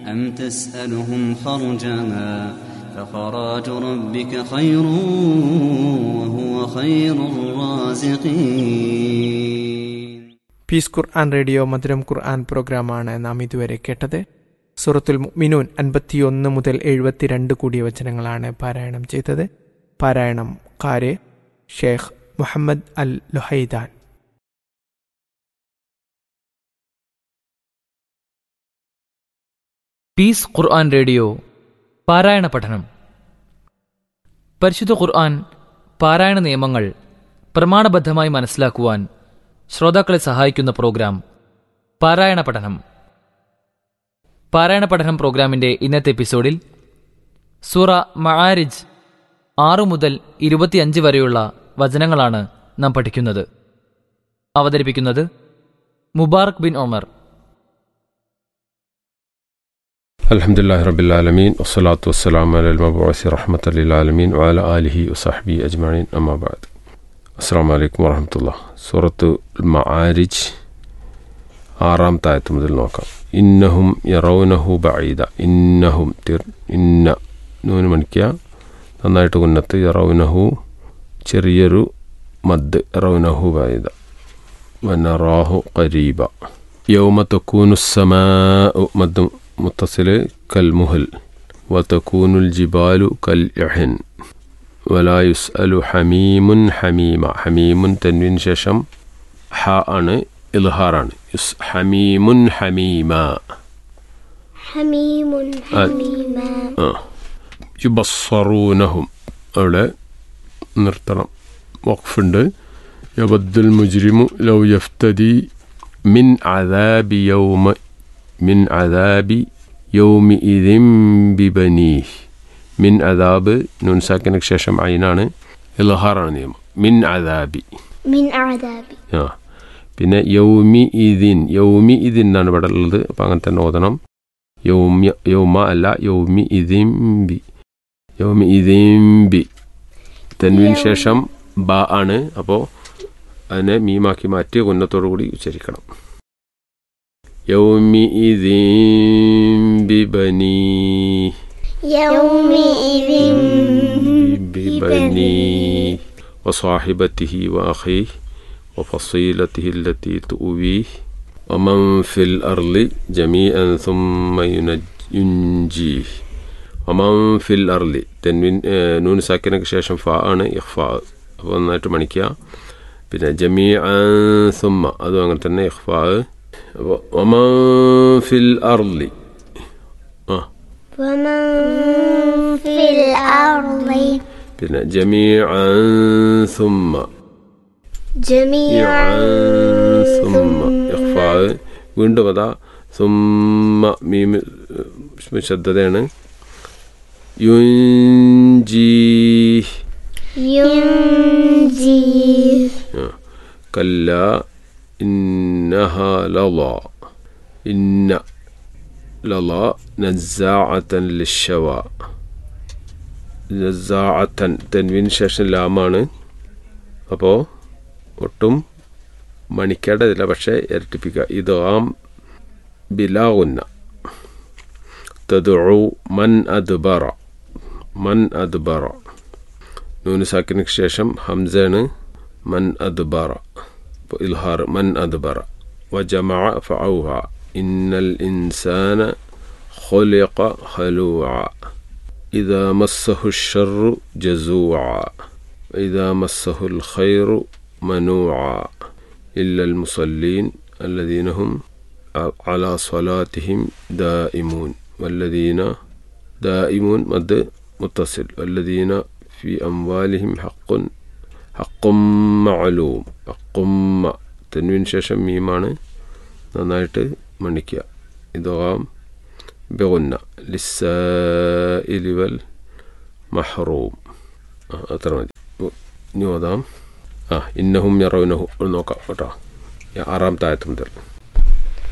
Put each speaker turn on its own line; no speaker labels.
أم تسألهم خرجا فخراج ربك خير وهو خير الرازقين
piece Quran radio മധുരം ഖുർആൻ പ്രോഗ്രാമാണ് നാം ഇതുവരെ കേട്ടത് സൂറത്തുൽ മിനൂൻ അൻപത്തിയൊന്ന് മുതൽ എഴുപത്തിരണ്ട് കൂടിയ വചനങ്ങളാണ് പാരായണം ചെയ്തത് പാരായണം കാരെ Sheikh Muhammad Al Luhaidan
peace Quran radio പാരായണ പഠനം പരിശുദ്ധ ഖുർആൻ പാരായണ നിയമങ്ങൾ പ്രമാണബദ്ധമായി മനസ്സിലാക്കുവാൻ ശ്രോതാക്കളെ സഹായിക്കുന്ന പ്രോഗ്രാം പാരായണ പഠനം പാരായണ പഠനം പ്രോഗ്രാമിന്റെ ഇന്നത്തെ എപ്പിസോഡിൽ സൂറ മആരിജ് ആറു മുതൽ ഇരുപത്തിയഞ്ച് വരെയുള്ള വചനങ്ങളാണ് നാം പഠിക്കുന്നത് അവതരിപ്പിക്കുന്നത് മുബാറക് ബിൻ ഒമർ
الحمد لله رب العالمين والصلاة والسلام على المبعوث رحمة للعالمين وعلى آله وصحبه أجمعين أما بعد السلام عليكم ورحمة الله سورة المعارج ആറാമത്തെ ആയത്ത് മുതൽ നോക്കാം ഇന്നഹും യറൗനഹു ബഈദ ഇന്നഹും തിർ ഇന്ന നൂന് മണിക്കുക നന്നായിട്ട് ഉന്നത്ത് യറൗനഹു ചെറിയൊരു മദ് യറൗനഹു ബഈദ വനറാഹു ഖരീബ യൗമ തക്കൂനു السماء മദ് മുത്തസിൽ കൽമുഹൽ وتكون الجبال كالإحن ولا يسأل حميم حميم حميم تنوين ശേഷം ഹ ആണ് ഇൽഹാറാണ് യുസ് ഹമീമുൻ ഹമീമ
حميم حميما
ആ യുബസ്സറൂനഹും അവിടെ നിർത്തണം വഖഫുണ്ട് യബദ്ദുൽ മുജ്രിമു ലൗ യഫ്തദി മിൻ അദാബി യൗമ മിൻ അദാബി യൗമി ഇദിം ബിബനീഹ് മിൻ അദാബ് നൂൻ സാക്കിനക്ക് ശേഷം അയിനാണ് ഇൽഹാറാണ് നിയമം മിൻ അദാബി
من عذابي
ആ പിന്നെ യൗമി ഇതിൻ യൗമി ഇതിൻ എന്നാണ് ഇവിടെ ഉള്ളത് അപ്പം അങ്ങനെ തന്നെ ഓതണം യൗമ്യ യൗമ അല്ല യൗമി ഇതിംബി യൗമി ഇതിംബി തെൻവിന് ശേഷം ബ ആണ് അപ്പോൾ അതിനെ മീമാക്കി മാറ്റി ഉന്നത്തോടു കൂടി ഉച്ചരിക്കണം യൗമി ഇതിംബി ബനീ
يومئذ
ببنيه وصاحبته وأخيه وفصيلته التي تؤويه ومن في الأرض جميعا ثم ينج- ينجيه ومن في الأرض تنوين آه، نون ساكنة ശേഷം ഫ ആണ് ഇഖ്ഫ അപ്പോൾ നന്നായിട്ട് മണിക്കുക പിന്നെ ജമീ സുമ്മ അതും അങ്ങനെ തന്നെ ഇഖ്ഫ അപ്പോൾ ഒമൻ ഫിൽ അർലി ആ
ومن في الأرض
പിന്നെ ജമീ സുമ്മ
جميعا
സുമ്മ ഇഖ്ഫാ വീണ്ടും അതാ സുമ്മ മീമ് ശ്രദ്ധതയാണ് യുഞ്ചി
ينجي
കല്ല ഇന്നഹ ലള ഇന്ന ലള നസാഅത്തൻ ലിഷവ നസാഅത്തൻ തെൻവിന് ശേഷം ലാമാണ് അപ്പോൾ ഒട്ടും മണിക്കേണ്ടതില്ല പക്ഷേ ഇരട്ടിപ്പിക്കുക ഇത് ആം ബിലാവുന്ന തദുഉ മൻ അദ്ബറ മൻ അദ്ബറ നൂന് സാക്കിനക്ക് ശേഷം ഹംസയാണ് മൻ അദ്ബറ അപ്പോൾ ഇൽഹാർ മൻ അദ്ബറ وجمع فأوعى إن الإنسان خلق هلوعا إذا مسه الشر جزوعا وإذا مسه الخير منوعا إلا المصلين الذين هم على صلاتهم دائمون والذين دائمون مد متصل والذين في أموالهم حق حق معلوم حق തെൻവിൻ ശേഷം മീമാണ് നന്നായിട്ട് മണിക്കുക ഇതാം ബിഗുന്ന ലിസ്സഇലിവൽ മഹറൂം ആ അത്ര മതി ഇനി ഓതാം ആ ഇന്നഹും യറൗനഹു ഒന്ന് നോക്കാം കേട്ടോ ആറാമത്തെ ആയത്ത് മുതൽ